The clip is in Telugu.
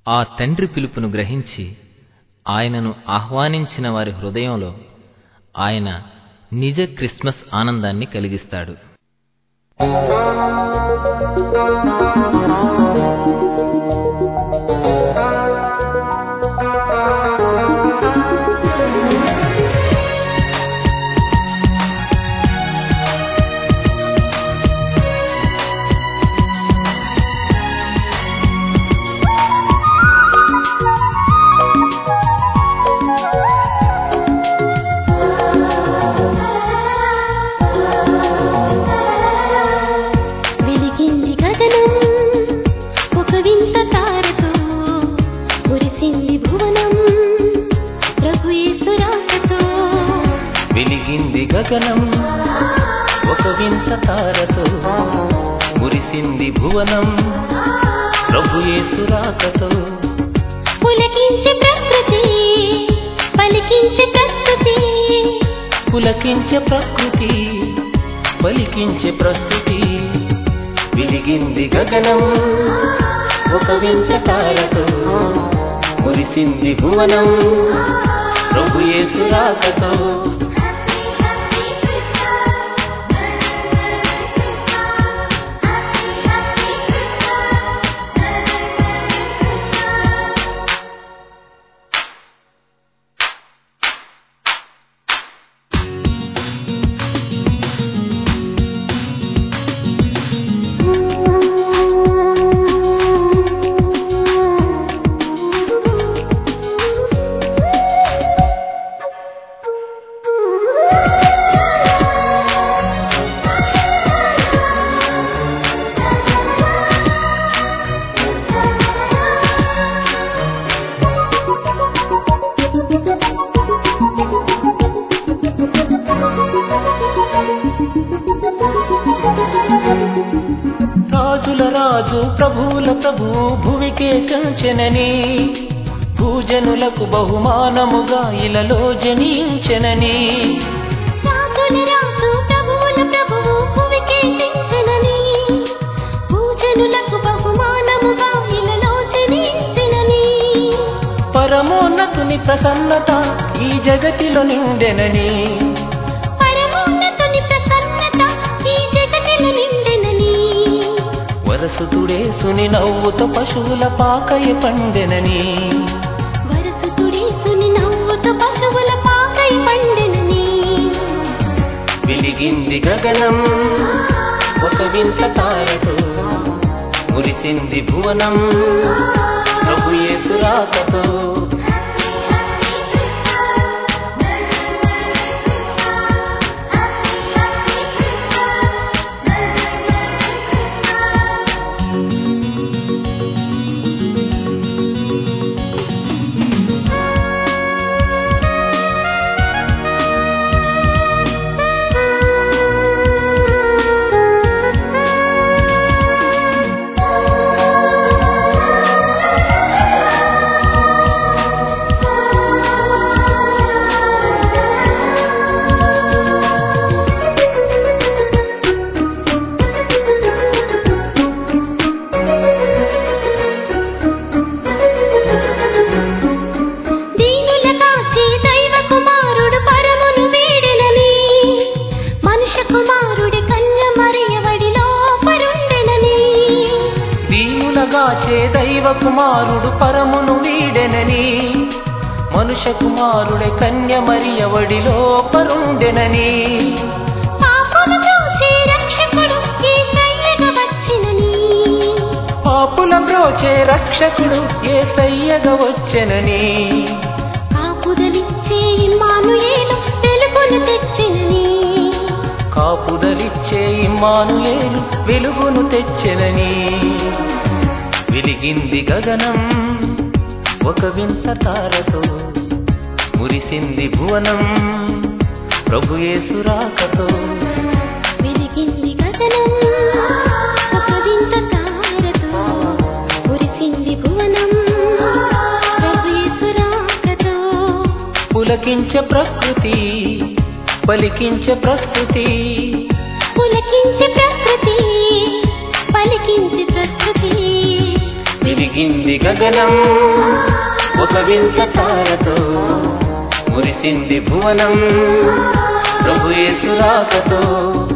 ఆ తండ్రి పిలుపును గ్రహించి ఆయనను ఆహ్వానించిన వారి హృదయంలో ఆయన నిజ క్రిస్మస్ ఆనందాన్ని కలిగిస్తాడు వెలిగింది గగనం ఒక వింత తారతో మురిసింది భువనం ప్రభు యేసు రాకతో వెలిగింది గగనం ఒక వింత తారతో మురిసింది భువనం ప్రభు యేసు రాకతో పులకించే ప్రకృతి పలికించే ప్రకృతి పులకించే ప్రకృతి పలికించే ప్రస్తుతి వెలిగింది గగనం ఒక వింత తారతో మురిసింది భువనం ప్రభు యేసు రాకతో రాజుల రాజు ప్రభువుల ప్రభు భువికే కంచెనని భూజనులకు బహుమానముగా ఇలలో జనించెనని రాజుల రాజు ప్రభువుల ప్రభువు భువికే తెచ్చనని పూజనులకు బహుమానముగా ఇలలో జనించెనని పరమోన్నతుని ప్రసన్నత ఈ జగతిలో నిండెనని పరమోన్నతుని ప్రసన్నత ఈ జగతిలో నిండెనని వరసుతుడేసుని నవ్వుతో పశువుల పాకయ పండెనని వరసుతుడేసుని నవ్వుతో పశువుల పాకై పండెనని వెలిగింది గగనం ఒక వింత తారతో మురిసింది భువనం ప్రభు యేసు రాకతో దీనుల కాచి దైవ కుమారుడు పరమును వీడెనని మనుష్య కుమారుడి కన్య మరియవడిలో పరుండెనని దీనులగాచే దైవ కుమారుడు పరమును వీడెనని మనుష్య కుమారుడే కన్య మరియవడిలో పరుండెనని పాపుల బ్రోచే రక్షకుడు యేసయ్యగా వచ్చినని పాపుల బ్రోచే రక్షకుడు ఏ సయ్యగ వచ్చెనని కాపుదలిచ్చే ఇమ్మానుయేలు వెలుగును తెచ్చినని కాపుదలిచ్చే ఇమ్మానుయేలు వెలుగును తెచ్చెనని వెలిగింది గగనం ఒక వింత తారతో మురిసింది భువనం ప్రభు యేసు రాకతో వెలిగింది గగనం ఒక వింత తారతో మురిసింది భువనం ప్రభు యేసు రాకతో పులకించే ప్రకృతి పలికించే ప్రస్తుతి పులకించే ప్రకృతి పలికించే ప్రకృతి వెలిగి వెలిగింది గగనం ఒక వింత తారతో మురిసింది భువనం ప్రభు యేసు రాకతో